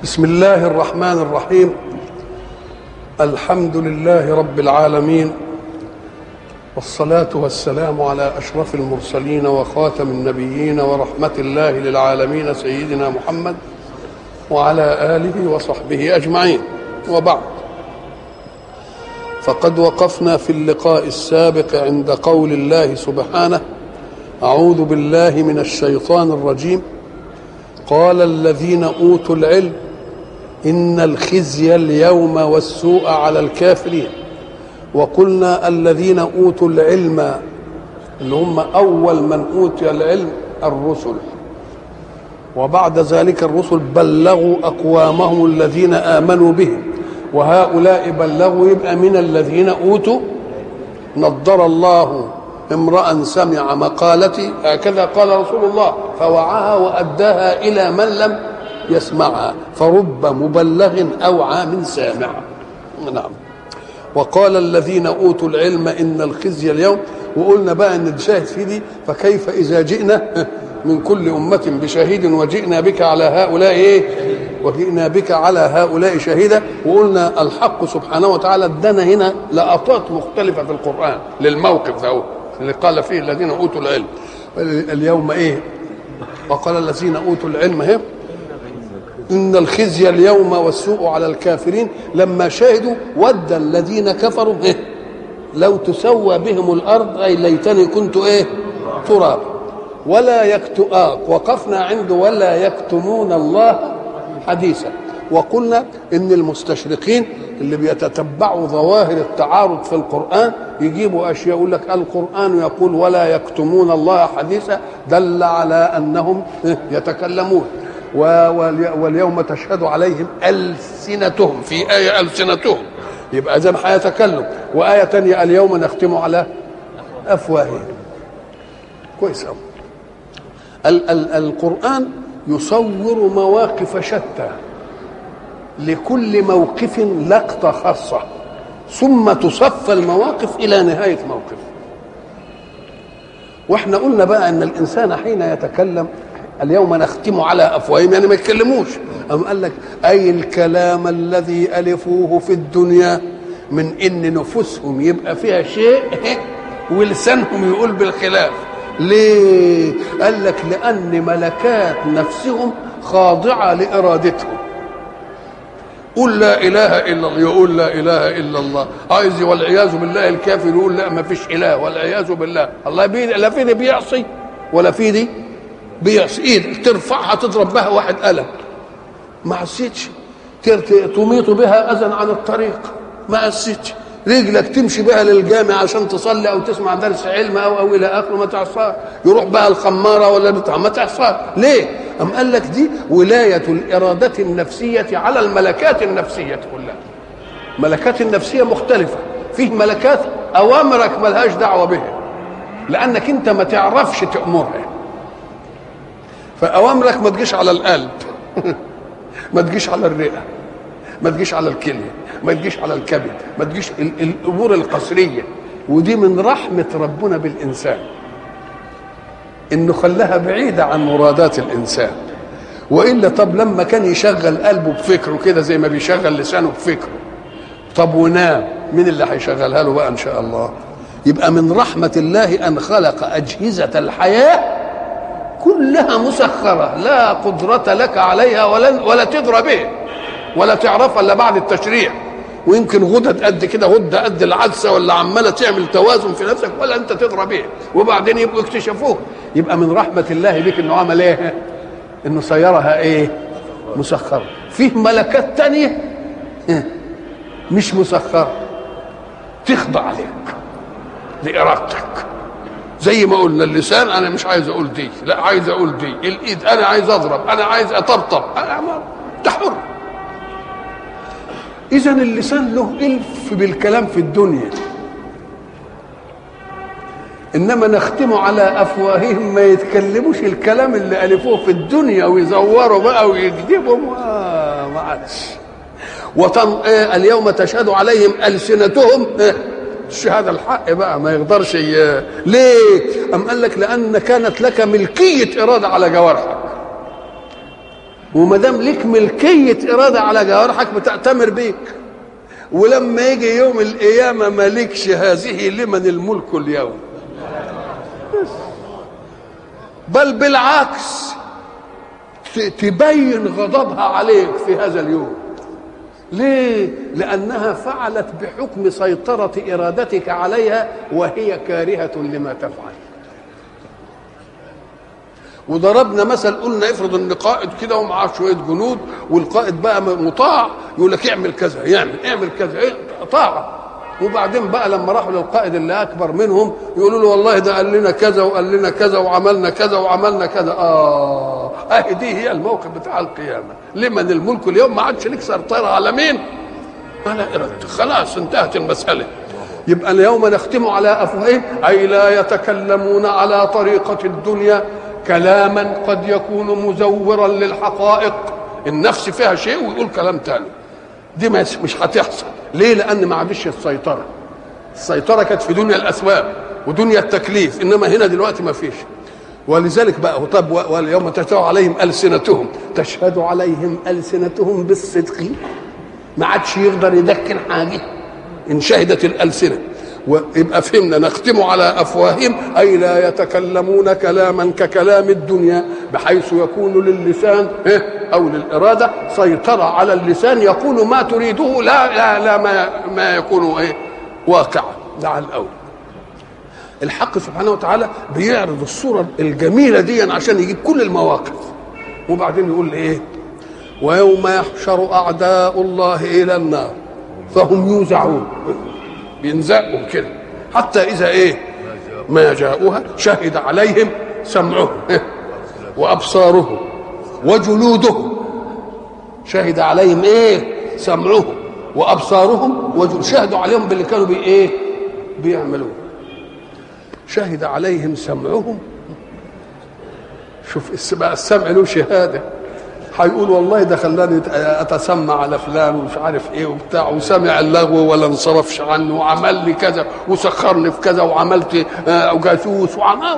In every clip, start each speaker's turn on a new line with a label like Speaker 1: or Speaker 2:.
Speaker 1: بسم الله الرحمن الرحيم الحمد لله رب العالمين والصلاة والسلام على أشرف المرسلين وخاتم النبيين ورحمة الله للعالمين سيدنا محمد وعلى آله وصحبه أجمعين وبعد فقد وقفنا في اللقاء السابق عند قول الله سبحانه أعوذ بالله من الشيطان الرجيم قال الذين أوتوا العلم إن الخزي اليوم والسوء على الكافرين وقلنا الذين أوتوا العلم اللي هم أول من أوتي العلم الرسل وبعد ذلك الرسل بلغوا أقوامهم الذين آمنوا بهم وهؤلاء بلغوا يبقى من الذين أوتوا نضر الله امرأ سمع مقالتي هكذا قال رسول الله فوعاها وأداها إلى من لم يسمعها فرب مبلغ أوعى من سامع نعم وقال الذين أوتوا العلم إن الخزي اليوم وقلنا بقى ان الشاهد في دي فكيف اذا جئنا من كل امه بشهيد وجئنا بك على هؤلاء ايه وجئنا بك على هؤلاء شهيدا وقلنا الحق سبحانه وتعالى ادانا هنا لقطات مختلفه في القران للموقف ده اللي قال فيه الذين اوتوا العلم اليوم ايه وقال الذين اوتوا العلم ايه ان الخزي اليوم والسوء على الكافرين لما شهدوا ود الذين كفروا إيه؟ لو تسوى بهم الارض اي ليتني كنت ايه تراب ولا يكت آه وقفنا عند ولا يكتمون الله حديثا وقلنا ان المستشرقين اللي بيتتبعوا ظواهر التعارض في القران يجيبوا اشياء يقول لك القران يقول ولا يكتمون الله حديثا دل على انهم يتكلمون واليوم تشهد عليهم السنتهم في ايه السنتهم يبقى اذا هيتكلم وايه تانية اليوم نختم على افواههم كويس قوي ال- ال- القران يصور مواقف شتى لكل موقف لقطه خاصه ثم تصفى المواقف الى نهايه موقف واحنا قلنا بقى ان الانسان حين يتكلم اليوم نختم على افواههم يعني ما يتكلموش أم قال لك اي الكلام الذي الفوه في الدنيا من ان نفوسهم يبقى فيها شيء ولسانهم يقول بالخلاف ليه قال لك لان ملكات نفسهم خاضعه لارادتهم قل لا اله الا الله يقول لا اله الا الله عايز والعياذ بالله الكافر يقول لا ما فيش اله والعياذ بالله الله بي لا في دي بيعصي ولا في دي بيعصي ايدك ترفعها تضرب بها واحد قلم ما عصيتش تميط بها اذى عن الطريق ما عصيتش رجلك تمشي بها للجامع عشان تصلي او تسمع درس علم او او الى اخره ما تعصاش يروح بها الخماره ولا بتاع ما تعصاش ليه؟ أم قال لك دي ولاية الإرادة النفسية على الملكات النفسية كلها ملكات النفسية مختلفة فيه ملكات أوامرك ملهاش دعوة بها لأنك أنت ما تعرفش تأمرها فأوامرك ما تجيش على القلب ما تجيش على الرئة ما تجيش على الكلية ما تجيش على الكبد ما تجيش الأمور القصرية ودي من رحمة ربنا بالإنسان انه خلاها بعيده عن مرادات الانسان والا طب لما كان يشغل قلبه بفكره كده زي ما بيشغل لسانه بفكره طب ونام مين اللي هيشغلها له بقى ان شاء الله يبقى من رحمه الله ان خلق اجهزه الحياه كلها مسخره لا قدره لك عليها ولا ولا تدرى به ولا تعرفها الا بعد التشريع ويمكن غدد قد كده غده قد العدسه ولا عماله تعمل توازن في نفسك ولا انت تدرى به وبعدين يبقوا اكتشفوه يبقى من رحمه الله بك انه عمل ايه؟ انه سيرها ايه؟ مسخره فيه ملكات تانية مش مسخره تخضع لك لارادتك زي ما قلنا اللسان انا مش عايز اقول دي لا عايز اقول دي الايد انا عايز اضرب انا عايز اطبطب انا انت حر اذا اللسان له الف بالكلام في الدنيا انما نختم على افواههم ما يتكلموش الكلام اللي الفوه في الدنيا ويزوروا بقى ويكذبوا ما ما عادش وطن إيه اليوم تشهد عليهم السنتهم إيه الشهاده الحق بقى ما يقدرش ي... ليه؟ أم قال لك لأن كانت لك ملكية إرادة على جوارحك وما دام ليك ملكيه اراده على جوارحك بتأتمر بيك ولما يجي يوم القيامه مالكش هذه لمن الملك اليوم بل بالعكس تبين غضبها عليك في هذا اليوم ليه لانها فعلت بحكم سيطره ارادتك عليها وهي كارهه لما تفعل وضربنا مثل قلنا افرض ان قائد كده ومعاه شويه جنود والقائد بقى مطاع يقول لك اعمل كذا يعمل اعمل كذا إيه؟ طاعه وبعدين بقى لما راحوا للقائد اللي اكبر منهم يقولوا له والله ده قال لنا كذا وقال لنا كذا وعملنا كذا وعملنا كذا اه اهي دي هي الموقف بتاع القيامه لمن الملك اليوم ما عادش لك سيطره على مين على ارادتك خلاص انتهت المساله يبقى اليوم نختم على افواههم اي لا يتكلمون على طريقه الدنيا كلاما قد يكون مزورا للحقائق النفس فيها شيء ويقول كلام تاني دي مش هتحصل ليه لان ما عادش السيطره السيطره كانت في دنيا الاسباب ودنيا التكليف انما هنا دلوقتي ما فيش ولذلك بقى طب واليوم تشهد عليهم السنتهم تشهد عليهم السنتهم بالصدق ما عادش يقدر يدكن حاجه ان شهدت الالسنه ويبقى فهمنا نختم على افواههم اي لا يتكلمون كلاما ككلام الدنيا بحيث يكون للسان او للاراده سيطره على اللسان يقول ما تريده لا لا لا ما ما يكون ايه واقعا ده على الاول الحق سبحانه وتعالى بيعرض الصوره الجميله دي عشان يجيب كل المواقف وبعدين يقول ايه ويوم يحشر اعداء الله الى النار فهم يوزعون بينزقوا كده حتى اذا ايه ما جاءوها شهد عليهم سمعهم وابصارهم وجلودهم شهد عليهم ايه سمعهم وابصارهم وجل... شهدوا عليهم باللي كانوا بي ايه بيعملوه شهد عليهم سمعهم شوف بقى السمع له شهاده هيقول والله ده خلاني اتسمع على فلان ومش عارف ايه وبتاع وسمع اللغو ولا انصرفش عنه وعمل لي كذا وسخرني في كذا وعملت جاسوس وعمل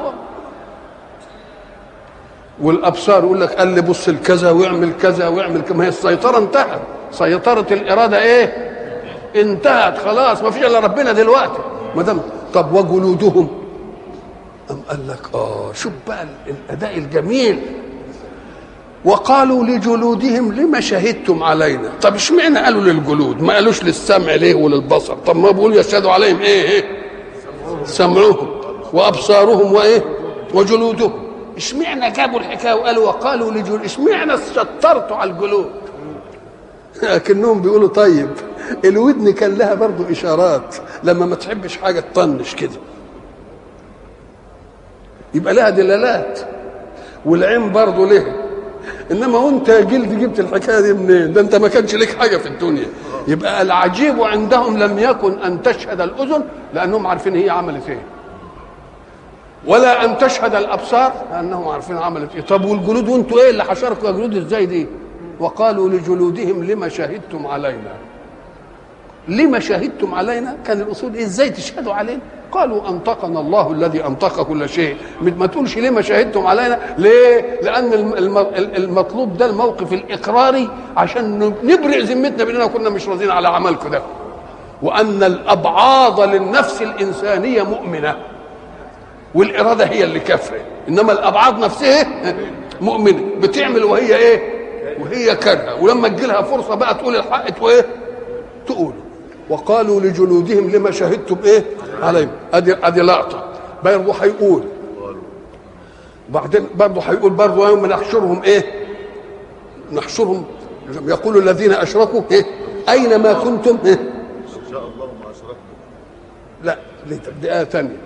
Speaker 1: والابصار يقول لك قال لي بص لكذا واعمل كذا واعمل كذا ما هي السيطره انتهت سيطره الاراده ايه انتهت خلاص ما فيش الا ربنا دلوقتي ما دام طب وجلودهم أم قال لك اه شوف بقى الاداء الجميل وقالوا لجلودهم لما شهدتم علينا طب اشمعنى قالوا للجلود ما قالوش للسمع ليه وللبصر طب ما بيقولوا يشهدوا عليهم ايه ايه سمعهم وابصارهم وايه وجلودهم اشمعنى جابوا الحكايه وقالوا وقالوا لجلود اشمعنى شطرتوا على الجلود لكنهم بيقولوا طيب الودن كان لها برضو اشارات لما ما تحبش حاجه تطنش كده يبقى لها دلالات والعين برضه لها انما وانت يا جلد جبت الحكايه دي منين ده انت ما كانش لك حاجه في الدنيا يبقى العجيب عندهم لم يكن ان تشهد الاذن لانهم عارفين هي عملت ايه ولا ان تشهد الابصار لانهم عارفين عملت ايه طب والجلود وانتوا ايه اللي حشركوا جلود ازاي دي وقالوا لجلودهم لما شهدتم علينا لما شهدتم علينا كان الاصول إيه؟ ازاي تشهدوا علينا قالوا انطقنا الله الذي انطق كل شيء ما تقولش ليه ما شهدتم علينا ليه لان المطلوب ده الموقف الاقراري عشان نبرئ ذمتنا باننا كنا مش راضيين على عملكم ده وان الابعاض للنفس الانسانيه مؤمنه والاراده هي اللي كافره انما الابعاض نفسها مؤمنه بتعمل وهي ايه وهي كارهه ولما تجي لها فرصه بقى تقول الحق وايه تقول وقالوا لجلودهم لما شهدتم ايه عليهم ادي ادي لقطه برضه هيقول بعدين برضه هيقول برضه يوم نحشرهم ايه نحشرهم يقول الذين اشركوا ايه اين ما كنتم ايه
Speaker 2: شاء الله ما اشركتم
Speaker 1: لا دي ايه ثانيه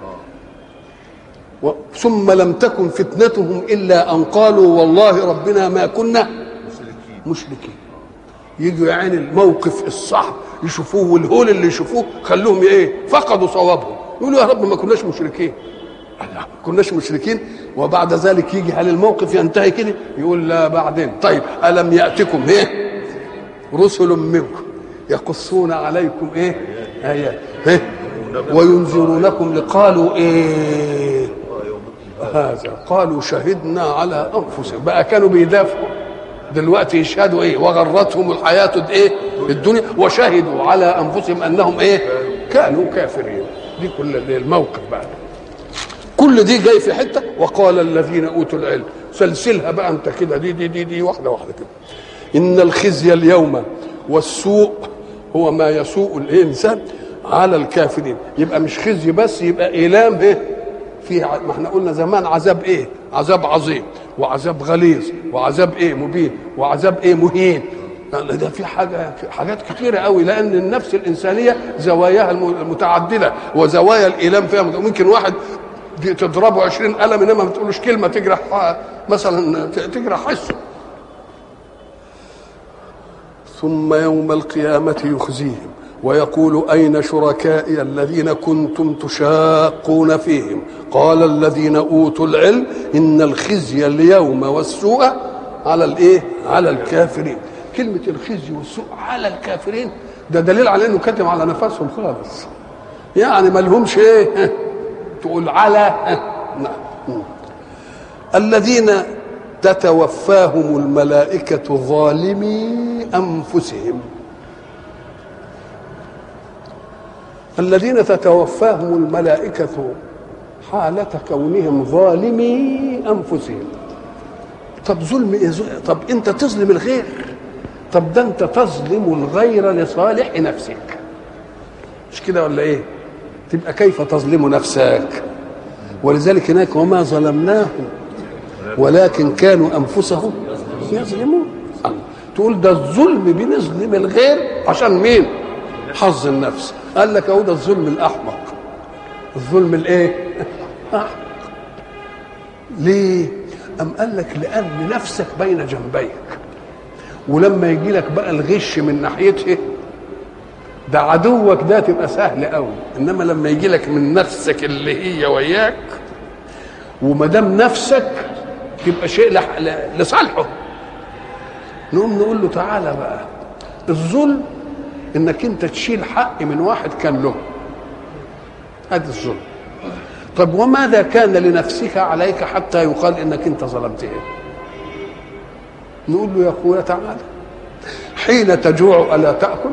Speaker 1: ثم لم تكن فتنتهم الا ان قالوا والله ربنا ما كنا
Speaker 2: مشركين
Speaker 1: مشركين يجوا يا عيني الموقف الصعب يشوفوه والهول اللي يشوفوه خلوهم ايه فقدوا صوابهم يقولوا يا رب ما كناش مشركين لا ما كناش مشركين وبعد ذلك يجي هل الموقف ينتهي كده يقول لا بعدين طيب الم ياتكم ايه رسل منكم يقصون عليكم ايه ايات ايه وينذرونكم لقالوا ايه هذا قالوا شهدنا على انفسهم بقى كانوا بيدافعوا دلوقتي يشهدوا ايه وغرتهم الحياه ايه الدنيا وشهدوا على انفسهم انهم ايه كانوا كافرين دي كل الموقف بقى كل دي جاي في حته وقال الذين اوتوا العلم سلسلها بقى انت كده دي دي دي دي واحده واحده كده ان الخزي اليوم والسوء هو ما يسوء الانسان على الكافرين يبقى مش خزي بس يبقى ايلام ايه في ع- ما احنا قلنا زمان عذاب ايه عذاب عظيم وعذاب غليظ وعذاب ايه مبين وعذاب ايه مهين يعني ده في حاجه في حاجات كتيره قوي لان النفس الانسانيه زواياها الم- المتعدده وزوايا الايلام فيها مت- ممكن واحد دي تضربه عشرين قلم انما ما تقولوش كلمه تجرح آه، مثلا ت- تجرح حسه ثم يوم القيامة يخزيهم ويقول أين شركائي الذين كنتم تشاقون فيهم قال الذين أوتوا العلم إن الخزي اليوم والسوء على الإيه على الكافرين كلمة الخزي والسوء على الكافرين ده دليل على انه كتم على نفسهم خالص يعني ما لهمش ايه تقول على نعم الذين تتوفاهم الملائكة ظالمي أنفسهم الذين تتوفاهم الملائكة حالة كونهم ظالمي أنفسهم طب ظلم إيه ظلم؟ طب أنت تظلم الغير طب ده أنت تظلم الغير لصالح نفسك مش كده ولا إيه تبقى كيف تظلم نفسك ولذلك هناك وما ظلمناهم ولكن كانوا انفسهم يظلمون تقول ده الظلم بنظلم الغير عشان مين حظ النفس قال لك اهو ده الظلم الاحمق الظلم الايه أحمق. ليه ام قال لك لان نفسك بين جنبيك ولما يجي لك بقى الغش من ناحيته ده عدوك ده تبقى سهل قوي انما لما يجي لك من نفسك اللي هي وياك وما دام نفسك تبقى شيء لح- ل- لصالحه نقوم نقول له تعالى بقى الظلم انك انت تشيل حق من واحد كان له هذا الظلم طب وماذا كان لنفسك عليك حتى يقال انك انت ظلمته نقول له يا اخويا تعالى حين تجوع الا تاكل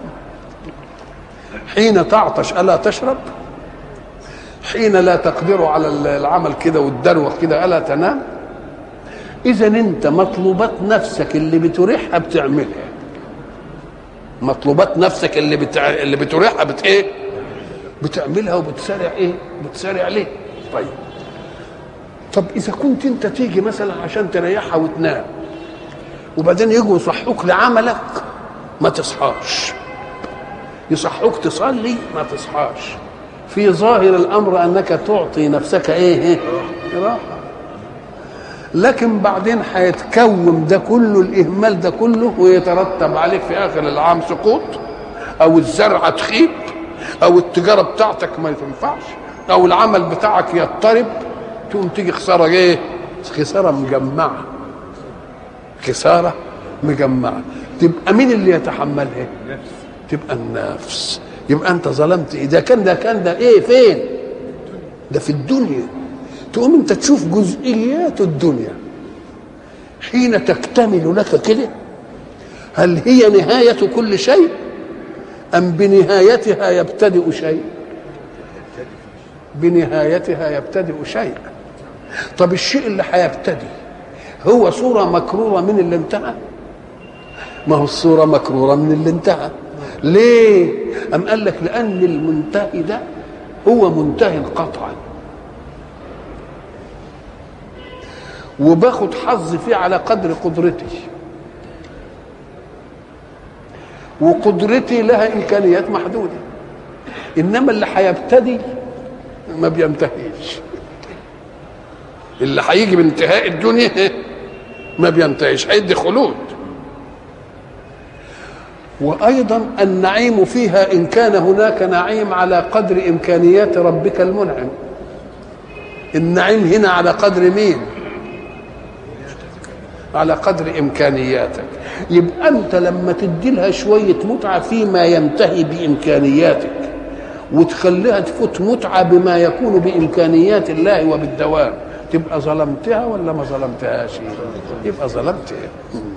Speaker 1: حين تعطش الا تشرب حين لا تقدر على العمل كده والدروخ كده الا تنام اذا انت مطلوبات نفسك اللي بتريحها بتعملها مطلوبات نفسك اللي بتع... اللي بتريحها بت ايه بتعملها وبتسارع ايه بتسارع ليه طيب طب اذا كنت انت تيجي مثلا عشان تريحها وتنام وبعدين يجوا يصحوك لعملك ما تصحاش يصحوك تصلي ما تصحاش في ظاهر الامر انك تعطي نفسك ايه إيه؟ راحه لكن بعدين هيتكون ده كله الاهمال ده كله ويترتب عليك في اخر العام سقوط او الزرعه تخيب او التجاره بتاعتك ما تنفعش او العمل بتاعك يضطرب تقوم تيجي خساره ايه خساره مجمعه خساره مجمعه تبقى مين اللي يتحملها تبقى النفس يبقى انت ظلمت ايه ده كان ده كان ده ايه فين ده في الدنيا تقوم انت تشوف جزئيات الدنيا حين تكتمل لك كده هل هي نهاية كل شيء أم بنهايتها يبتدئ شيء بنهايتها يبتدئ شيء طب الشيء اللي هيبتدي هو صورة مكرورة من اللي انتهى ما هو الصورة مكرورة من اللي انتهى ليه أم قال لك لأن المنتهي ده هو منتهي قطعا وباخد حظ فيه على قدر قدرتي وقدرتي لها امكانيات محدوده انما اللي هيبتدي ما بينتهيش اللي هيجي بانتهاء الدنيا ما بينتهيش هيدي خلود وايضا النعيم فيها ان كان هناك نعيم على قدر امكانيات ربك المنعم النعيم هنا على قدر مين على قدر امكانياتك يبقى انت لما تدي لها شويه متعه فيما ينتهي بامكانياتك وتخليها تفوت متعه بما يكون بامكانيات الله وبالدوام تبقى ظلمتها ولا ما ظلمتهاش يبقى ظلمتها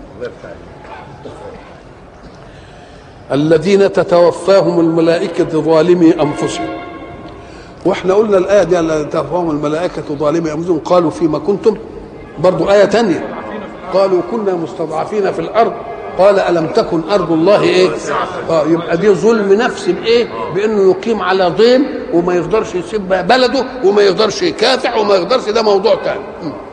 Speaker 1: الذين تتوفاهم الملائكة ظالمي أنفسهم واحنا قلنا الآية دي الذين تتوفاهم الملائكة ظالمي أنفسهم قالوا فيما كنتم برضو آية تانية قالوا كنا مستضعفين في الأرض قال ألم تكن أرض الله إيه آه يبقى دي ظلم نفس بإيه بأنه يقيم على ضيم وما يقدرش يسيب بلده وما يقدرش يكافح وما يقدرش ده موضوع تاني م. م.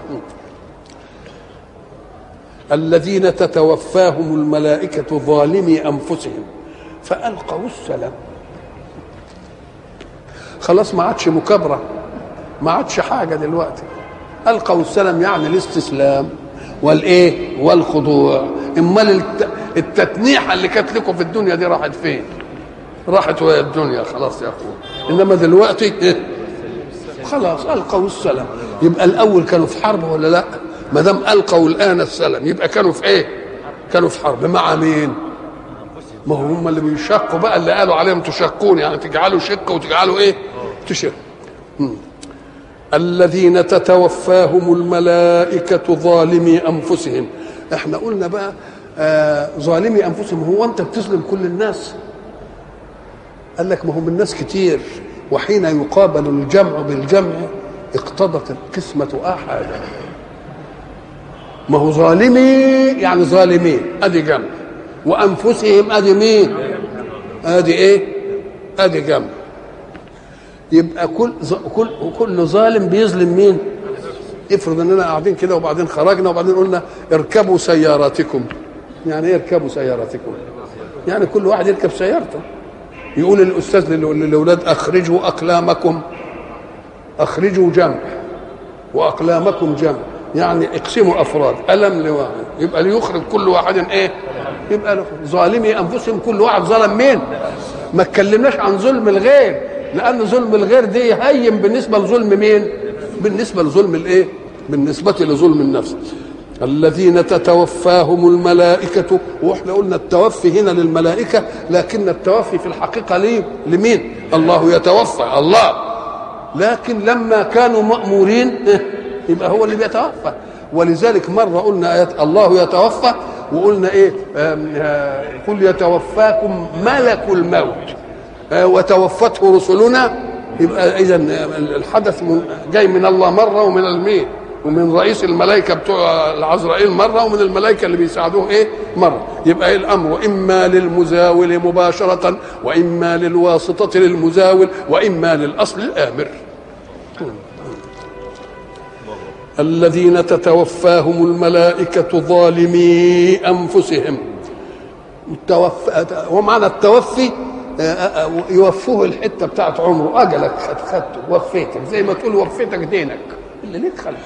Speaker 1: الذين تتوفاهم الملائكة ظالمي أنفسهم فألقوا السلام خلاص ما عادش مكابرة ما عادش حاجة دلوقتي ألقوا السلام يعني الاستسلام والإيه والخضوع امال الت... التتنيحه اللي كانت لكم في الدنيا دي راحت فين راحت وهي الدنيا خلاص يا اخوان انما دلوقتي إيه؟ خلاص القوا السلام يبقى الاول كانوا في حرب ولا لا ما دام القوا الان السلام يبقى كانوا في ايه كانوا في حرب مع مين ما هو هم اللي بيشقوا بقى اللي قالوا عليهم تشقون يعني تجعلوا شق وتجعلوا ايه تشق الذين تتوفاهم الملائكة ظالمي أنفسهم احنا قلنا بقى آه ظالمي أنفسهم هو أنت بتظلم كل الناس قال لك ما هم الناس كتير وحين يقابل الجمع بالجمع اقتضت القسمة أحدا ما هو ظالمي يعني ظالمين ادي جمع وانفسهم ادي مين ادي ايه ادي جمع يبقى كل كل كل ظالم بيظلم مين افرض اننا قاعدين كده وبعدين خرجنا وبعدين قلنا اركبوا سياراتكم يعني ايه اركبوا سياراتكم يعني كل واحد يركب سيارته يقول الاستاذ للاولاد اخرجوا اقلامكم اخرجوا جمع واقلامكم جمع يعني اقسموا افراد الم لواحد يبقى ليخرج كل واحد ايه يبقى له ظالمي انفسهم كل واحد ظلم مين ما اتكلمناش عن ظلم الغير لان ظلم الغير دي هين بالنسبه لظلم مين بالنسبه لظلم الايه بالنسبه لظلم النفس الذين تتوفاهم الملائكة واحنا قلنا التوفي هنا للملائكة لكن التوفي في الحقيقة ليه لمين الله يتوفى الله لكن لما كانوا مأمورين يبقى هو اللي بيتوفى ولذلك مرة قلنا آيات الله يتوفى وقلنا ايه قل يتوفاكم ملك الموت وتوفته رسلنا يبقى اذا الحدث من جاي من الله مره ومن المين ومن رئيس الملائكه بتوع العزرائيل مره ومن الملائكه اللي بيساعدوه ايه مره يبقى ايه الامر اما للمزاول مباشره واما للواسطه للمزاول واما للاصل الامر الذين تتوفاهم الملائكة ظالمي أنفسهم التوفى ومعنى التوفي يوفوه الحته بتاعت عمره اجلك خد خدته وفيتك زي ما تقول وفيتك دينك اللي ليك خلق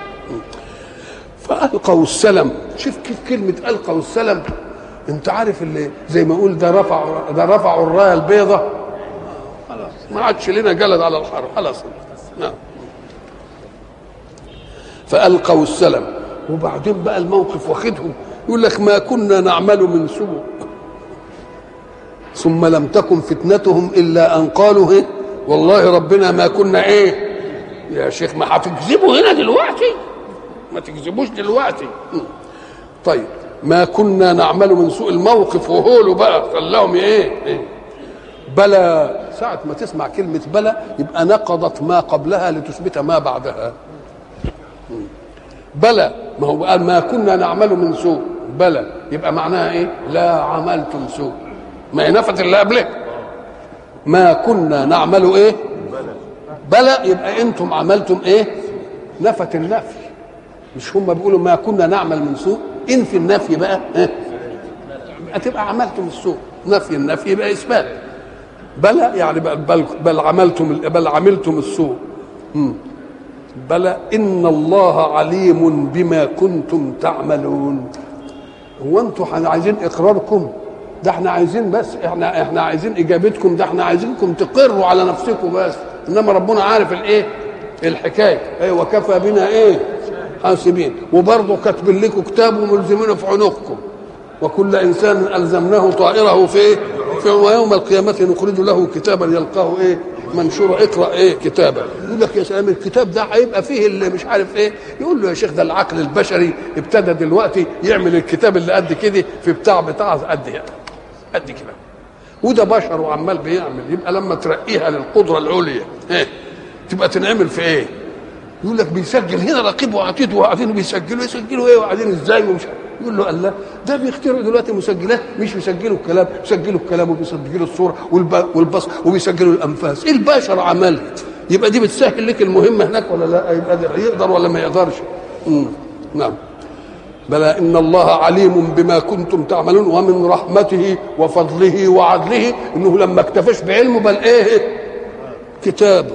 Speaker 1: فالقوا السلم شوف كيف كلمه القوا السلم انت عارف اللي زي ما اقول ده رفعوا ده رفعوا الرايه البيضاء خلاص ما عادش لنا جلد على الحرب خلاص نعم فالقوا السلم وبعدين بقى الموقف واخدهم يقول لك ما كنا نعمل من سوء ثم لم تكن فتنتهم الا ان قالوا هي والله ربنا ما كنا ايه يا شيخ ما هتكذبوا هنا دلوقتي ما تكذبوش دلوقتي طيب ما كنا نعمل من سوء الموقف وهولوا بقى خلاهم ايه, إيه؟ بلى ساعة ما تسمع كلمة بلى يبقى نقضت ما قبلها لتثبت ما بعدها بلى ما هو قال ما كنا نعمل من سوء بلى يبقى معناها ايه لا عملتم سوء ما هي نفت اللي قبلك ما كنا نعمل ايه بلى يبقى انتم عملتم ايه نفت النفي مش هم بيقولوا ما كنا نعمل من سوء انفي النفي بقى إيه؟ هتبقى عملتم السوء نفي النفي يبقى اثبات بلى يعني بل, بل, بل عملتم بل عملتم السوء مم. بلى ان الله عليم بما كنتم تعملون هو انتوا عايزين اقراركم ده احنا عايزين بس احنا احنا عايزين اجابتكم ده احنا عايزينكم تقروا على نفسكم بس انما ربنا عارف الايه الحكايه ايه وكفى بنا ايه حاسبين وبرضه كاتبين لكم كتاب وملزمينه في عنقكم وكل انسان الزمناه طائره في ايه في ويوم القيامه نخرج له كتابا يلقاه ايه منشوره اقرا ايه كتابه يقول لك يا سلام الكتاب ده هيبقى فيه اللي مش عارف ايه يقول له يا شيخ ده العقل البشري ابتدى دلوقتي يعمل الكتاب اللي قد كده في بتاع بتاع قد يعني قد كده وده بشر وعمال بيعمل يبقى لما ترقيها للقدره العليا ايه تبقى تنعمل في ايه يقول لك بيسجل هنا رقيب وعتيد وقاعدين بيسجلوا يسجلوا ايه وقاعدين ازاي ومش عارف. يقول له الله ده بيخترعوا دلوقتي مسجلات مش بيسجلوا الكلام بيسجلوا الكلام وبيسجلوا الصوره والب... والبصر وبيسجلوا الانفاس ايه البشر عملها يبقى دي بتسهل لك المهمه هناك ولا لا يبقى ده يقدر ولا ما يقدرش مم. نعم بلى ان الله عليم بما كنتم تعملون ومن رحمته وفضله وعدله انه لما اكتفاش بعلمه بل ايه كتابه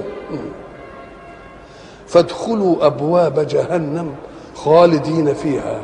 Speaker 1: فادخلوا ابواب جهنم خالدين فيها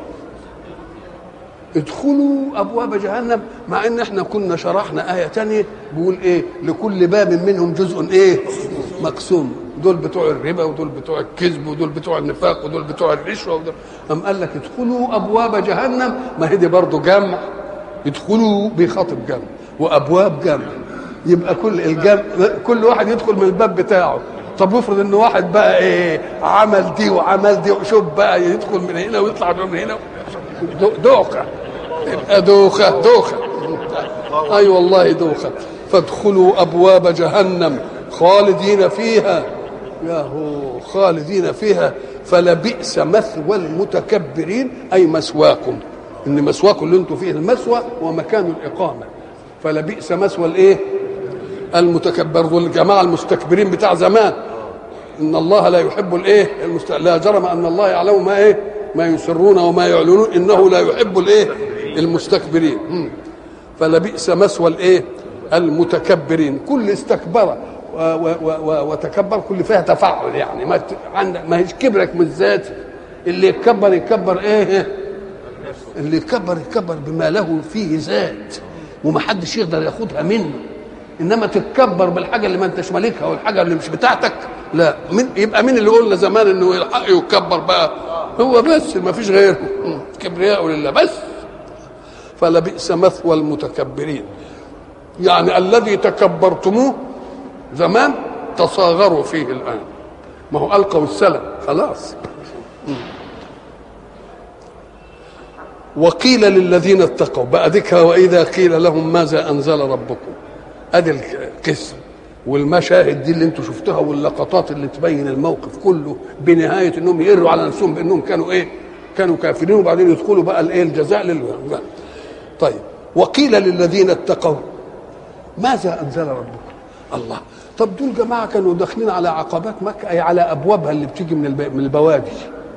Speaker 1: ادخلوا ابواب جهنم مع ان احنا كنا شرحنا ايه تانية بيقول ايه لكل باب منهم جزء ايه مقسوم دول بتوع الربا ودول بتوع الكذب ودول بتوع النفاق ودول بتوع الرشوه ودول أم قال لك ادخلوا ابواب جهنم ما هي دي برضه جمع ادخلوا بيخاطب جمع وابواب جمع يبقى كل الجمع كل واحد يدخل من الباب بتاعه طب افرض ان واحد بقى ايه عمل دي وعمل دي وشوف بقى يدخل من هنا ويطلع من هنا دوخه يبقى دوخه دوخه اي أيوة والله دوخه فادخلوا ابواب جهنم خالدين فيها يا هو خالدين فيها فلبئس مثوى المتكبرين اي مسواكم ان مسواكم اللي انتم فيه المسوى ومكان الاقامه فلبئس مثوى الايه المتكبر دول الجماعه المستكبرين بتاع زمان ان الله لا يحب الايه المست... لا جرم ان الله يعلم ما ايه ما يسرون وما يعلنون انه لا يحب الايه المستكبرين مم. فلبئس مثوى الايه المتكبرين كل استكبر و و و وتكبر كل فيها تفعل يعني ما ت... عندك ما هيش كبرك من ذات اللي يتكبر يتكبر ايه اللي يتكبر يتكبر بما له فيه ذات ومحدش يقدر ياخدها منه انما تتكبر بالحاجه اللي ما انتش مالكها والحاجه اللي مش بتاعتك لا من يبقى مين اللي قلنا زمان انه الحق يتكبر بقى هو بس ما فيش غيره كبرياء لله بس فلبئس مثوى المتكبرين يعني الذي تكبرتموه زمان تصاغروا فيه الان ما هو القوا السلام خلاص وقيل للذين اتقوا بقى ذكر واذا قيل لهم ماذا انزل ربكم ادي القسم والمشاهد دي اللي انتم شفتوها واللقطات اللي تبين الموقف كله بنهايه انهم يقروا على نفسهم بانهم كانوا ايه؟ كانوا كافرين وبعدين يدخلوا بقى الايه الجزاء لل طيب وقيل للذين اتقوا ماذا انزل ربكم؟ الله طب دول جماعه كانوا داخلين على عقبات مكه اي على ابوابها اللي بتيجي من الب... من البوادي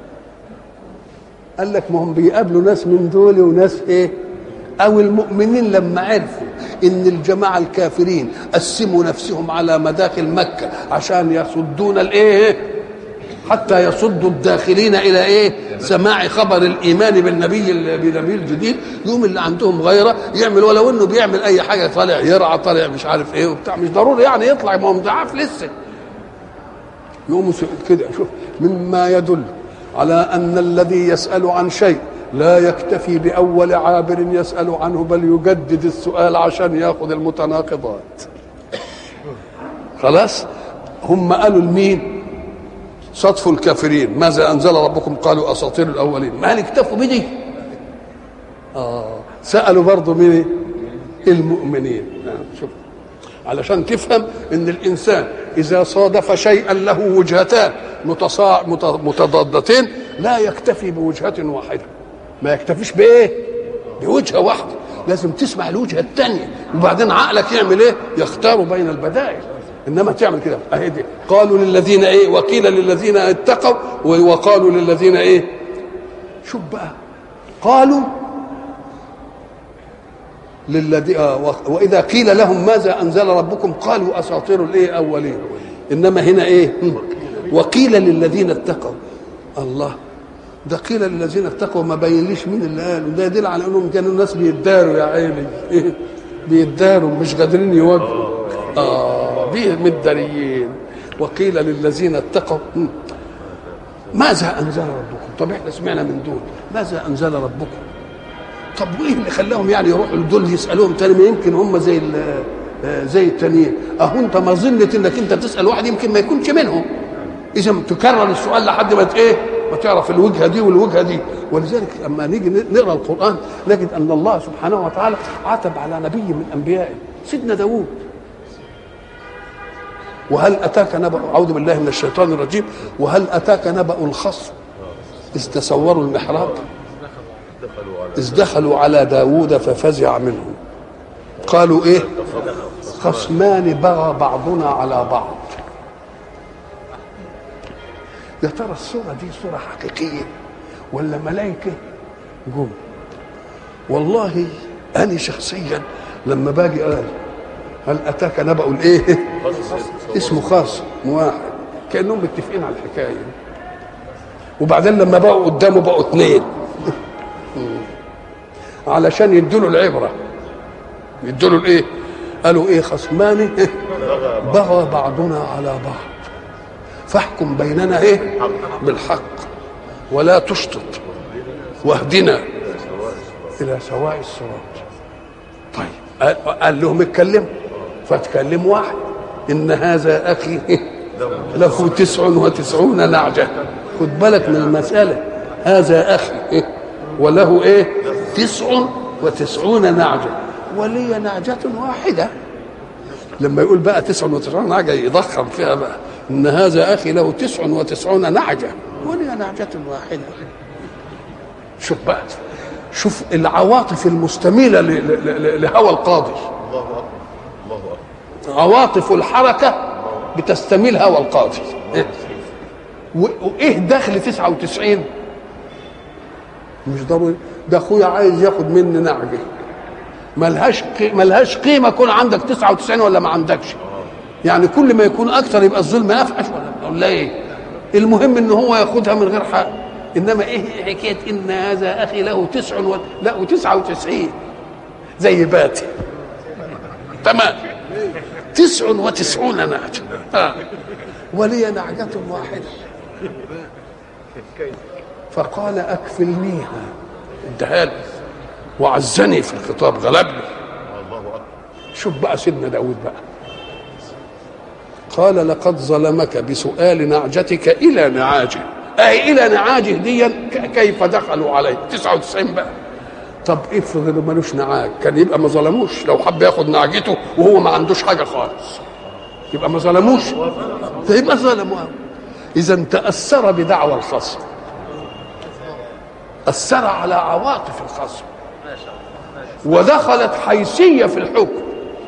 Speaker 1: قال لك ما هم بيقابلوا ناس من دول وناس ايه؟ او المؤمنين لما عرفوا ان الجماعه الكافرين قسموا نفسهم على مداخل مكه عشان يصدون الايه حتى يصدوا الداخلين الى ايه سماع خبر الايمان بالنبي بالنبي الجديد يوم اللي عندهم غيره يعمل ولو انه بيعمل اي حاجه طالع يرعى طالع مش عارف ايه وبتاع مش ضروري يعني يطلع ما هو ضعاف لسه يقوموا كده شوف مما يدل على ان الذي يسال عن شيء لا يكتفي بأول عابر يسأل عنه بل يجدد السؤال عشان ياخذ المتناقضات خلاص هم قالوا لمين صدف الكافرين ماذا أنزل ربكم قالوا أساطير الأولين ما اكتفوا بدي آه سألوا برضه مين المؤمنين آه شوف علشان تفهم ان الانسان اذا صادف شيئا له وجهتان متصاع متضادتين لا يكتفي بوجهه واحده ما يكتفيش بايه بوجهه واحده لازم تسمع الوجهه الثانيه وبعدين عقلك يعمل ايه يختار بين البدائل انما تعمل كده اهي دي قالوا للذين ايه وقيل للذين اتقوا وقالوا للذين ايه شوف بقى قالوا للذي آه واذا قيل لهم ماذا انزل ربكم قالوا اساطير الايه اولين انما هنا ايه وقيل للذين اتقوا الله ده قيل للذين اتقوا ما بينليش مين اللي قالوا ده يدل على انهم كانوا الناس بيداروا يا عيني إيه؟ بيداروا مش قادرين يواجهوا اه متداريين وقيل للذين اتقوا ماذا انزل ربكم طب احنا سمعنا من دول ماذا انزل ربكم طب وايه اللي خلاهم يعني يروحوا لدول يسالوهم تاني ما يمكن هم زي آه، زي التانيين اهو انت مظنه انك انت تسال واحد يمكن ما يكونش منهم اذا تكرر السؤال لحد ما ت- ايه ما تعرف الوجهه دي والوجهه دي ولذلك لما نيجي نقرا القران نجد ان الله سبحانه وتعالى عتب على نبي من انبيائه سيدنا داوود وهل اتاك نبأ اعوذ بالله من الشيطان الرجيم وهل اتاك نبأ الخصم اذ تصوروا المحراب
Speaker 2: دخلوا على
Speaker 1: إذ دخلوا على داود ففزع منهم قالوا إيه خصمان بغى بعضنا على بعض يا ترى الصورة دي صورة حقيقية ولا ملائكة جم والله أنا شخصيا لما باجي قال هل أتاك نبأ الإيه اسمه خاص واحد كأنهم متفقين على الحكاية وبعدين لما بقوا قدامه بقوا اثنين علشان يدوا العبره يدوا الايه قالوا ايه خصمان بغى بعضنا على بعض فاحكم بيننا ايه بالحق ولا تشطط واهدنا الى سواء الصراط طيب قال- قال لهم اتكلموا فاتكلم واحد ان هذا اخي له تسع وتسعون نعجه خد بالك من المساله هذا اخي وله ايه تسع وتسعون نعجه ولي نعجه واحده لما يقول بقى تسع وتسعون نعجه يضخم فيها بقى ان هذا اخي له تسع وتسعون نعجه ولي نعجه واحده شوف بقى شوف العواطف المستميله ل- ل- ل- لهوى القاضي
Speaker 2: الله اكبر الله اكبر
Speaker 1: عواطف الحركه بتستميل هوى القاضي إيه؟ و- وايه دخل 99 مش ضروري ده اخويا عايز ياخد مني نعجه ملهاش قي- ملهاش قيمه يكون عندك 99 ولا ما عندكش يعني كل ما يكون اكثر يبقى الظلم افحش ولا ولا ايه المهم ان هو ياخدها من غير حق انما ايه حكايه ان هذا اخي له تسع و... لا وتسعة وتسعين زي باتي تمام تسع وتسعون نعجة آه. ولي نعجة واحدة فقال أكفلنيها ادها لي وعزني في الخطاب غلبني
Speaker 2: الله اكبر
Speaker 1: شوف بقى سيدنا داود بقى قال لقد ظلمك بسؤال نعجتك إلى نعاجه أي إلى نعاجه دي ك- كيف دخلوا عليه 99 بقى طب افرض انه ملوش نعاج كان يبقى ما ظلموش لو حب ياخد نعجته وهو ما عندوش حاجه خالص يبقى ما ظلموش فيبقى ظلموا اذا تاثر بدعوى الخصم اثر على عواطف الخصم ودخلت حيثيه في الحكم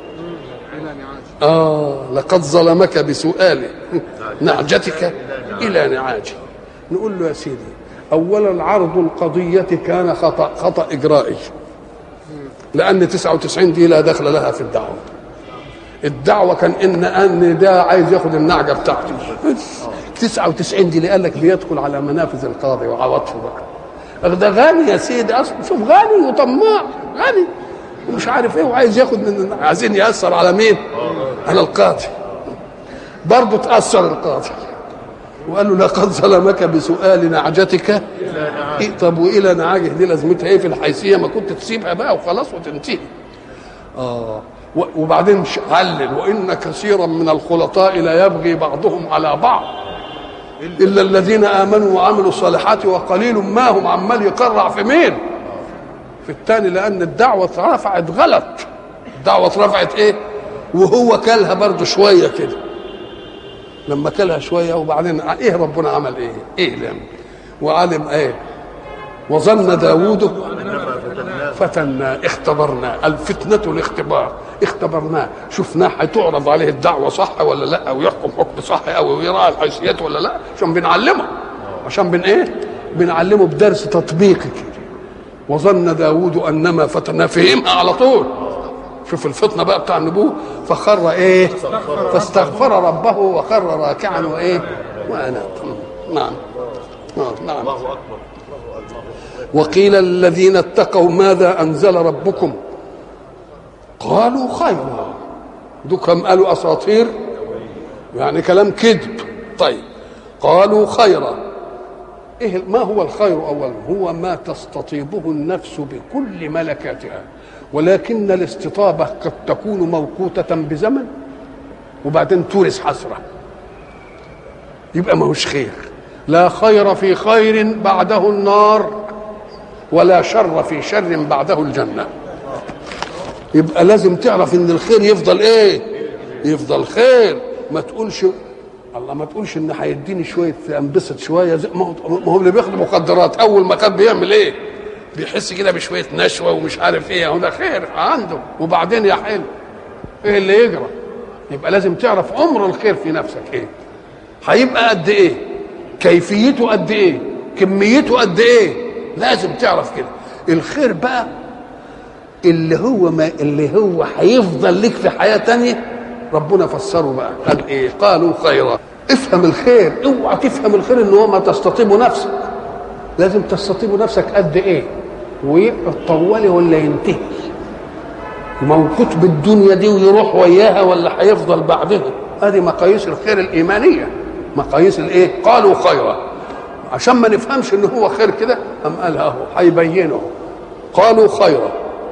Speaker 1: آه لقد ظلمك بسؤال نعجتك إلى نعاجه نقول له يا سيدي أولا عرض القضية كان خطأ خطأ إجرائي لأن 99 دي لا دخل لها في الدعوة الدعوة كان إن أن ده عايز ياخد النعجة بتاعته 99 دي اللي قال لك بيدخل على منافذ القاضي وعواطفه بقى ده غني يا سيدي اصلا شوف غني وطماع غني ومش عارف ايه وعايز ياخد من عايزين ياثر على مين؟ على القاضي برضه تاثر القاضي وقال له لقد ظلمك بسؤال نعجتك إيه طب والى نعاجه دي لازمتها ايه في الحيثيه ما كنت تسيبها بقى وخلاص وتنتهي اه و- وبعدين ش- علل وان كثيرا من الخلطاء لا يبغي بعضهم على بعض الا الذين امنوا وعملوا الصالحات وقليل ما هم عمال يقرع في مين في الثاني لان الدعوه اترفعت غلط الدعوه اترفعت ايه وهو كلها برضه شويه كده لما كلها شويه وبعدين ايه ربنا عمل ايه ايه لم وعلم ايه وظن داوود فتنا اختبرنا الفتنة الاختبار اختبرناه شفناه هتعرض عليه الدعوة صح ولا لا ويحكم حكم صح او يراعي الحيثيات ولا لا عشان بنعلمه عشان بن ايه بنعلمه بدرس تطبيقي كده وظن داوود انما فتنا فهمها على طول شوف الفطنه بقى بتاع النبوه فخر ايه فاستغفر ربه وخر راكعا وايه واناب نعم نعم نعم
Speaker 2: الله اكبر
Speaker 1: وقيل الذين اتقوا ماذا انزل ربكم قالوا خيرا دوكم قالوا اساطير يعني كلام كذب طيب قالوا خيرا ايه ما هو الخير اولا هو ما تستطيبه النفس بكل ملكاتها ولكن الاستطابة قد تكون موقوتة بزمن وبعدين تورث حسرة يبقى ما هوش خير لا خير في خير بعده النار ولا شر في شر بعده الجنة يبقى لازم تعرف ان الخير يفضل ايه يفضل خير ما تقولش الله ما تقولش ان هيديني شويه انبسط شويه زي ما هو ما هو اللي بياخد مخدرات اول ما كان بيعمل ايه بيحس كده بشويه نشوه ومش عارف ايه هو ده خير عنده وبعدين يا حلو ايه اللي يجرى يبقى لازم تعرف عمر الخير في نفسك ايه هيبقى قد ايه كيفيته قد ايه كميته قد ايه لازم تعرف كده الخير بقى اللي هو ما اللي هو هيفضل لك في حياه تانية ربنا فسره بقى قال ايه قالوا خيرا افهم الخير اوعى تفهم الخير ان هو ما تستطيب نفسك لازم تستطيب نفسك قد ايه ويبقى طوالي ولا ينتهي موقوت بالدنيا دي ويروح وياها ولا هيفضل بعدها هذه مقاييس الخير الايمانيه مقاييس الايه قالوا خيرا عشان ما نفهمش ان هو خير كده ام قال اهو هيبينه قالوا خيرا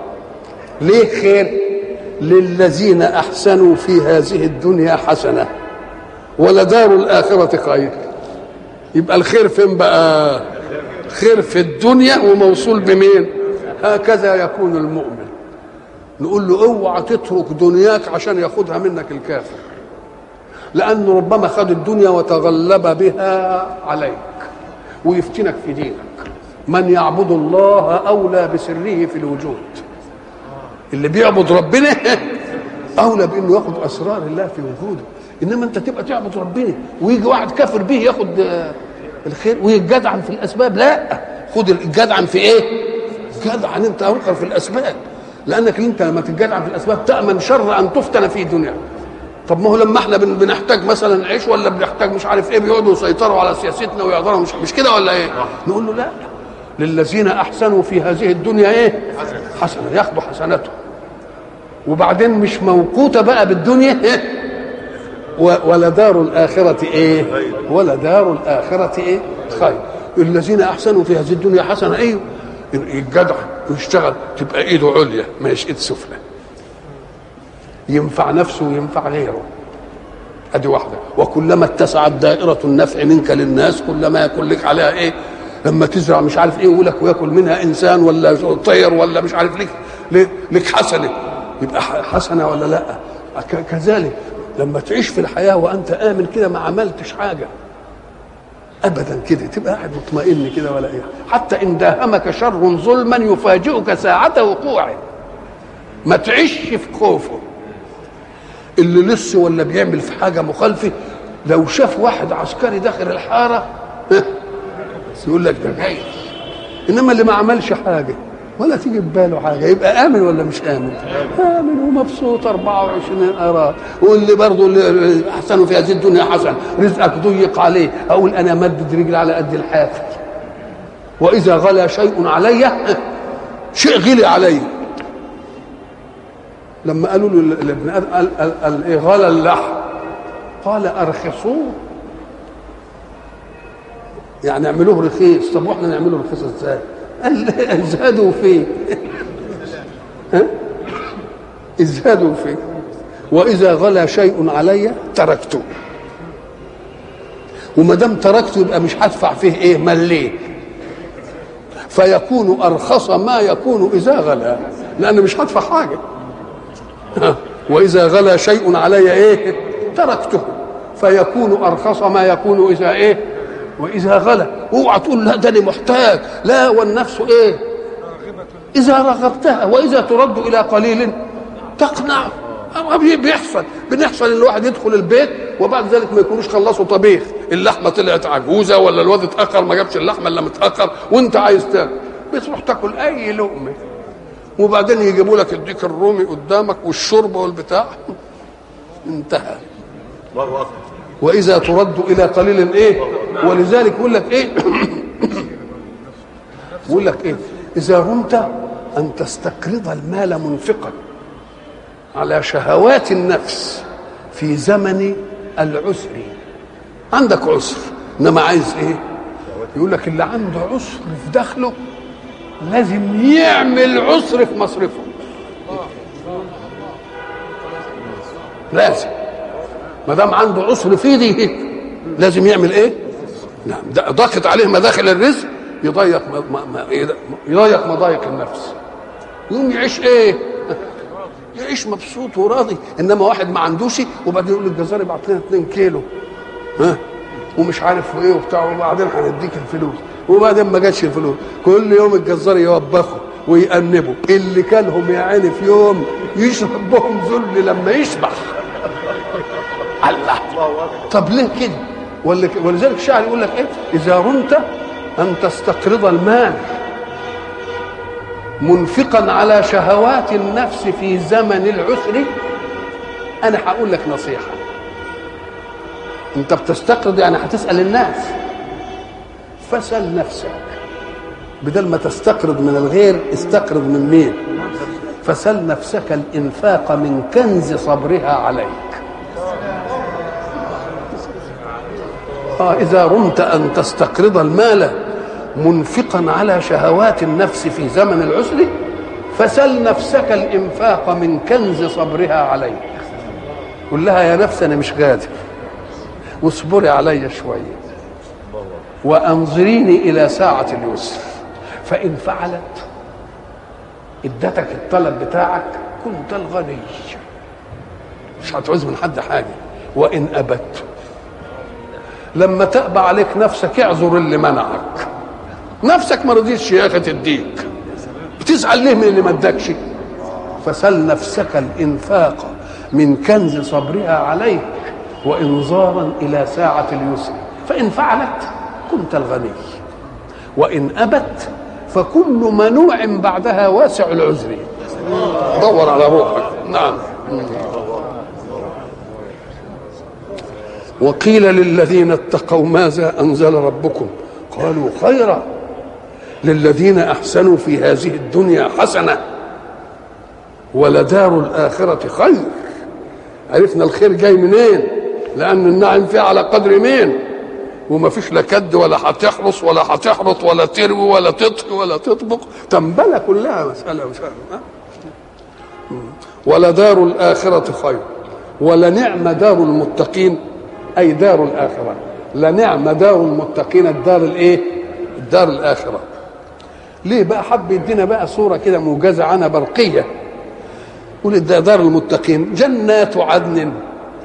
Speaker 1: ليه خير للذين احسنوا في هذه الدنيا حسنه ولدار الاخره خير يبقى الخير فين بقى خير في الدنيا وموصول بمين هكذا يكون المؤمن نقول له اوعى تترك دنياك عشان ياخدها منك الكافر لانه ربما خد الدنيا وتغلب بها عليك ويفتنك في دينك من يعبد الله اولى بسره في الوجود اللي بيعبد ربنا اولى بانه ياخد اسرار الله في وجوده انما انت تبقى تعبد ربنا ويجي واحد كافر به ياخد الخير ويتجدعن في الاسباب لا خد الجدعن في ايه جدعن انت اوقر في الاسباب لانك انت لما تتجدعن في الاسباب تامن شر ان تفتن في دنيا طب ما هو لما احنا بنحتاج مثلا عيش ولا بنحتاج مش عارف ايه بيقعدوا يسيطروا على سياستنا ويقدروا مش مش كده ولا ايه؟ نقول له لا للذين احسنوا في هذه الدنيا ايه؟ حسنه ياخدوا حسناتهم وبعدين مش موقوته بقى بالدنيا إيه؟ ولدار الآخرة إيه؟ ولدار الآخرة إيه؟ خير الذين أحسنوا في هذه الدنيا حسنة أيوه يتجدع ويشتغل تبقى إيده عليا مش إيد سفلى ينفع نفسه وينفع غيره ادي واحده وكلما اتسعت دائره النفع منك للناس كلما يكون لك عليها ايه لما تزرع مش عارف ايه ولك وياكل منها انسان ولا طير ولا مش عارف لك لك حسنه يبقى حسنه ولا لا كذلك لما تعيش في الحياه وانت امن كده ما عملتش حاجه ابدا كده تبقى قاعد مطمئن كده ولا ايه حتى ان داهمك شر ظلما يفاجئك ساعه وقوعه ما تعيش في خوفه اللي لص ولا بيعمل في حاجه مخالفه لو شاف واحد عسكري داخل الحاره يقول لك ده جاي انما اللي ما عملش حاجه ولا تيجي في باله حاجه يبقى امن ولا مش امن امن ومبسوط 24 قرار واللي برضه اللي احسنوا في هذه الدنيا حسن رزقك ضيق عليه اقول انا مدد رجلي على قد الحافل واذا غلى شيء علي شيء غلي علي لما قالوا له لابن ادم قال, قال, قال ايه غلى اللحم قال ارخصوه يعني اعملوه رخيص طب واحنا نعمله رخيص ازاي؟ قال ازهدوا فيه ها؟ ازهدوا فيه واذا غلى شيء علي تركته وما دام تركته يبقى مش هدفع فيه ايه مليه فيكون ارخص ما يكون اذا غلى لان مش هدفع حاجه واذا غلى شيء علي ايه تركته فيكون ارخص ما يكون اذا ايه واذا غلى اوعى تقول لا ده انا محتاج لا والنفس ايه اذا رغبتها واذا ترد الى قليل تقنع بيحصل بنحصل ان الواحد يدخل البيت وبعد ذلك ما يكونوش خلصوا طبيخ اللحمه طلعت عجوزه ولا الواد اتاخر ما جابش اللحمه الا متاخر وانت عايز تاكل بتروح تاكل اي لقمه وبعدين يجيبوا لك الديك الرومي قدامك والشوربه والبتاع انتهى
Speaker 2: الله اكبر
Speaker 1: واذا ترد الى قليل ايه ولذلك يقول لك ايه يقول لك ايه اذا رمت ان تستقرض المال منفقا على شهوات النفس في زمن العسر عندك عسر انما عايز ايه يقول لك اللي عنده عسر في دخله لازم يعمل عسر في مصرفه لازم ما دام عنده عسر في دي لازم يعمل ايه؟ نعم ده ضاقت عليه مداخل الرزق يضيق ما ما ما يضيق مضايق النفس يقوم يعيش ايه؟ يعيش مبسوط وراضي انما واحد ما عندوش وبعدين يقول للجزار ابعت لنا 2 كيلو ها ومش عارف ايه وبتاع وبعدين هنديك الفلوس وبعدين ما جاتش الفلوس كل يوم الجزار يوبخه ويأنبه اللي كلهم يا عيني في يوم يشرب بهم ذل لما يشبع الله طب ليه كده ولا- ولذلك الشاعر يقول لك ايه اذا رمت ان تستقرض المال منفقا على شهوات النفس في زمن العسر انا هقول لك نصيحه انت بتستقرض يعني هتسال الناس فسل نفسك بدل ما تستقرض من الغير استقرض من مين فسل نفسك الانفاق من كنز صبرها عليك آه إذا رمت أن تستقرض المال منفقا على شهوات النفس في زمن العسر فسل نفسك الإنفاق من كنز صبرها عليك قل لها يا نفس أنا مش قادر واصبري علي شوية وأنظريني إلى ساعة اليسر فإن فعلت ادتك الطلب بتاعك كنت الغني مش هتعوز من حد حاجة وإن أبت لما تأبى عليك نفسك اعذر اللي منعك نفسك ما رضيتش يا اخي تديك بتزعل ليه من اللي ما ادكش فسل نفسك الانفاق من كنز صبرها عليك وانظارا الى ساعه اليسر فان فعلت كنت الغني وان ابت فكل منوع بعدها واسع العذر دور على روحك نعم وقيل للذين اتقوا ماذا انزل ربكم قالوا خيرا للذين احسنوا في هذه الدنيا حسنه ولدار الاخره خير عرفنا الخير جاي منين لان النعم فيه على قدر مين وما فيش لا كد ولا هتحرص ولا هتحرط ولا تروي ولا تطهي ولا تطبخ تنبله كلها مساله مش عارف ولدار الآخرة خير ولنعم دار المتقين أي دار الآخرة لنعم دار المتقين الدار الإيه؟ الدار الآخرة ليه بقى حب يدينا بقى صورة كده موجزة عنها برقية يقول ده دار المتقين جنات عدن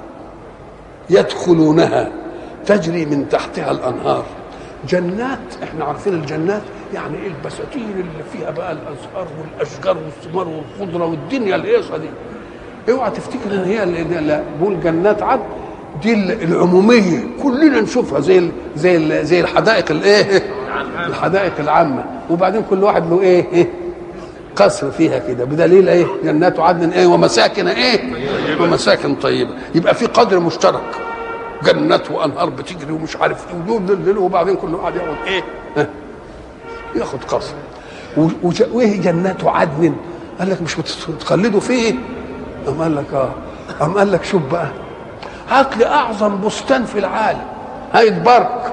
Speaker 1: يدخلونها تجري من تحتها الأنهار جنات احنا عارفين الجنات يعني ايه البساتين اللي فيها بقى الازهار والاشجار والثمار والخضره والدنيا الهيصه دي اوعى تفتكر ان هي اللي لا بقول جنات عدن دي العموميه كلنا نشوفها زي ال زي ال زي الحدائق الايه الحدائق العامه وبعدين كل واحد له ايه, إيه؟ قصر فيها كده بدليل ايه جنات عدن ايه ومساكن ايه ومساكن طيبه يبقى في قدر مشترك جنات وانهار بتجري ومش عارف ايه ودول دول وبعدين كل واحد ياخد ايه ها؟ ياخد قصر و- وج- وايه جنات عدن قال لك مش بتخلدوا فيه قام قال لك اه قام قال لك شوف بقى هات لي اعظم بستان في العالم هايد بارك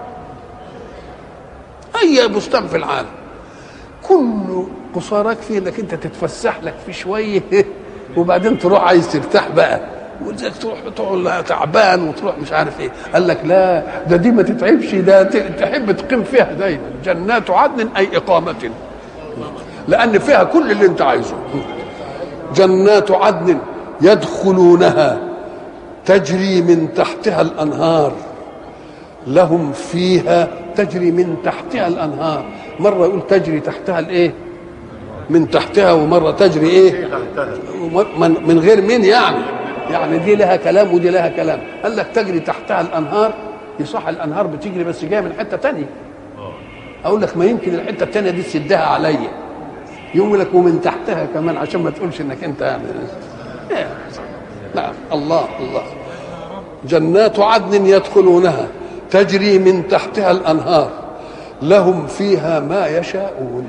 Speaker 1: اي بستان في العالم كله قصارك فيه انك انت تتفسح لك فيه شويه وبعدين تروح عايز ترتاح بقى ولذلك تروح تقعد تعبان وتروح مش عارف ايه قال لك لا ده دي ما تتعبش ده ت- تحب تقيم فيها دايما جنات عدن اي اقامه لان فيها كل اللي انت عايزه جنات عدن يدخلونها تجري من تحتها الانهار لهم فيها تجري من تحتها الانهار مره يقول تجري تحتها الايه من تحتها ومره تجري ايه من, من غير مين يعني يعني دي لها كلام ودي لها كلام قال لك تجري تحتها الانهار يصح الانهار بتجري بس جايه من حته تانية اقول لك ما يمكن الحته التانية دي تسدها عليا يقول لك ومن تحتها كمان عشان ما تقولش انك انت يعني إيه. نعم الله الله جنات عدن يدخلونها تجري من تحتها الانهار لهم فيها ما يشاءون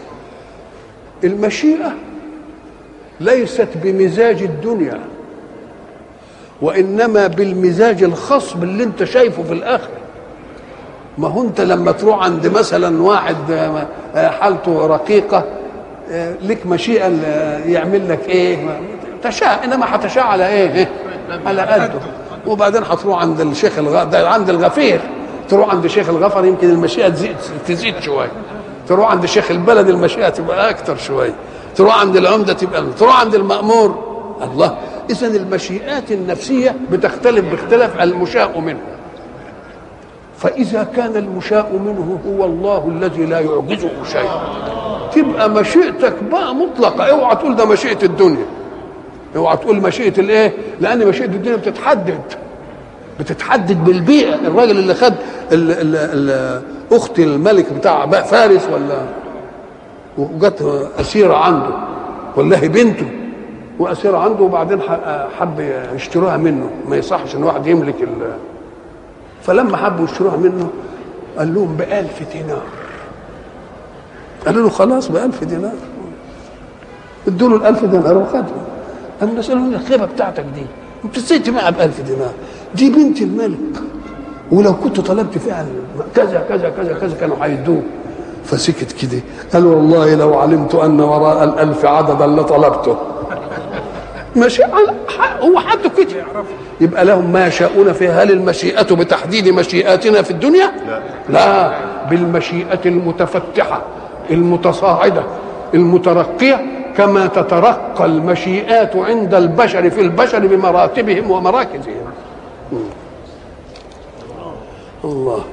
Speaker 1: المشيئه ليست بمزاج الدنيا وانما بالمزاج الخصب اللي انت شايفه في الاخره ما هو انت لما تروح عند مثلا واحد آه، حالته رقيقه آه، لك مشيئه ل- يعمل لك ايه تشاء انما هتشاء على ايه إيه؟ على قده وبعدين هتروح عند الشيخ الغ... ده عند الغفير تروح عند الشيخ الغفر يمكن المشيئه تزيد تزيد شويه تروح عند الشيخ البلد المشيئه تبقى اكتر شويه تروح عند العمده تبقى تروح عند المامور الله اذا المشيئات النفسيه بتختلف باختلاف المشاء منه فإذا كان المشاء منه هو الله الذي لا يعجزه شيء تبقى مشيئتك بقى مطلقة اوعى تقول ده مشيئة الدنيا اوعى تقول مشيئة الايه لأن مشيئة الدنيا بتتحدد بتتحدد بالبيئة الراجل اللي خد ال ال ال أخت الملك بتاع بقى فارس ولا وجت أسيرة عنده ولا هي بنته وأسيرة عنده وبعدين ح- حب يشتروها منه ما يصحش إن واحد يملك ال فلما حبوا يشتروها منه قال لهم بألف دينار قالوا له خلاص بألف دينار ادوا له الألف دينار وخدهم قام نسأله الخيبة بتاعتك دي انت ازاي تبيعها بألف دينار دي بنت الملك ولو كنت طلبت فيها كذا كذا كذا كذا كانوا هيدوه فسكت كده قال والله لو علمت أن وراء الألف عددا لطلبته ماشي على- ح- هو حد كده يبقى لهم ما يشاءون فيها هل المشيئة بتحديد مشيئاتنا في الدنيا
Speaker 2: لا.
Speaker 1: لا بالمشيئة المتفتحة المتصاعدة المترقية كما تترقى المشيئات عند البشر في البشر بمراتبهم ومراكزهم الله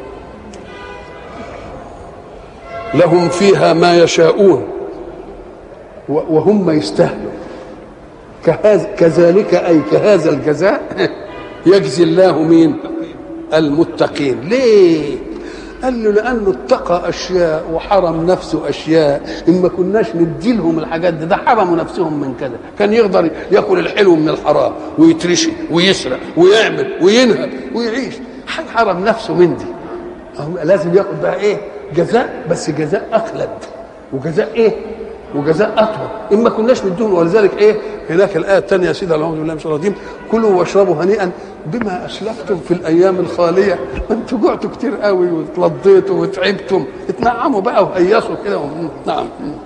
Speaker 1: لهم فيها ما يشاءون و- وهم يستاهلوا كهذا كذلك اي كهذا الجزاء يجزي الله مين المتقين ليه قال له لانه اتقى اشياء وحرم نفسه اشياء ان ما كناش ندي لهم الحاجات دي ده حرموا نفسهم من كذا كان يقدر ياكل الحلو من الحرام ويترشي ويسرق ويعمل وينهب ويعيش حرم نفسه من دي أهو لازم ياخد بقى ايه جزاء بس جزاء اخلد وجزاء ايه وجزاء اطول اما كناش نديهم ولذلك ايه هناك الايه الثانيه يا سيدي اعوذ بالله من الشيطان الرجيم كلوا واشربوا هنيئا بما اسلفتم في الايام الخاليه ما انتوا جعتوا كتير قوي وتلضيتوا وتعبتم اتنعموا بقى وهيصوا كده نعم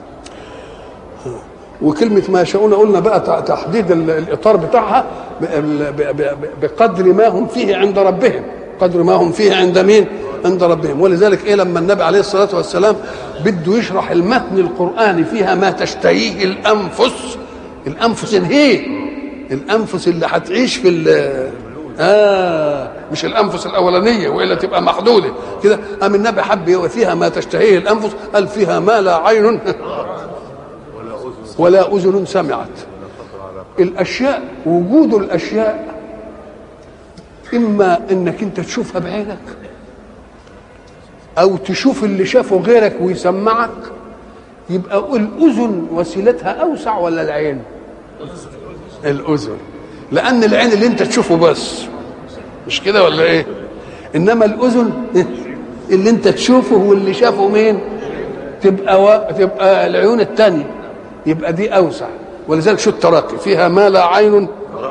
Speaker 1: وكلمة ما يشاءون قلنا بقى تع- تحديد ال- الإطار بتاعها ب- ب- ب- بقدر ما هم فيه عند ربهم قدر ما هم فيه عند مين عند ربهم ولذلك ايه لما النبي عليه الصلاة والسلام بده يشرح المتن القرآني فيها ما تشتهيه الأنفس الأنفس الهي الأنفس اللي هتعيش في ال- آه مش الأنفس الأولانية وإلا تبقى محدودة كده قام النبي حب فيها ما تشتهيه الأنفس قال فيها ما لا عين ولا أذن سمعت الأشياء وجود الأشياء إما إنك أنت تشوفها بعينك أو تشوف اللي شافه غيرك ويسمعك يبقى الأذن وسيلتها أوسع ولا العين؟ الأذن لأن العين اللي أنت تشوفه بس مش كده ولا إيه؟ إنما الأذن اللي أنت تشوفه واللي شافه مين؟ تبقى و... تبقى العيون الثانيه يبقى دي اوسع ولذلك شو التراقي فيها ما لا عين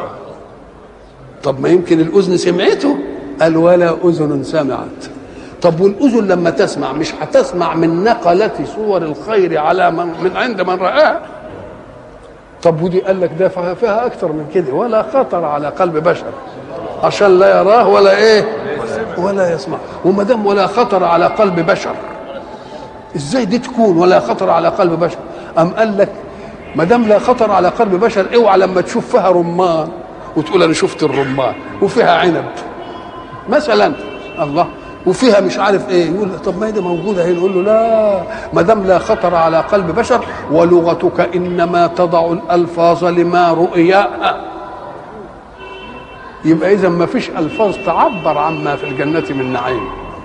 Speaker 1: طب ما يمكن الاذن سمعته قال ولا اذن سمعت طب والاذن لما تسمع مش هتسمع من نقلة صور الخير على من, من عند من رآها طب ودي قال لك ده فيها- فيها اكتر من كده ولا خطر على قلب بشر عشان لا يراه ولا ايه ولا يسمع وما دام ولا خطر على قلب بشر ازاي دي تكون ولا خطر على قلب بشر ام قال لك ما دام لا خطر على قلب بشر اوعى لما تشوف فيها رمان وتقول انا شفت الرمان وفيها عنب مثلا الله وفيها مش عارف ايه يقول طب ما هي دي موجوده هي نقول له لا ما دام لا خطر على قلب بشر ولغتك انما تضع الالفاظ لما رؤياها يبقى اذا ما فيش الفاظ تعبر عما في الجنه من نعيم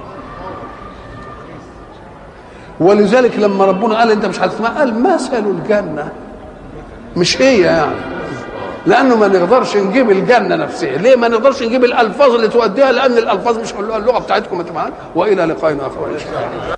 Speaker 1: ولذلك لما ربنا قال انت مش هتسمع قال مثل الجنه مش هي يعني لانه ما نقدرش نجيب الجنه نفسها ليه ما نقدرش نجيب الالفاظ اللي تؤديها لان الالفاظ مش اللغه بتاعتكم يا جماعه والى لقاء اخر ان شاء الله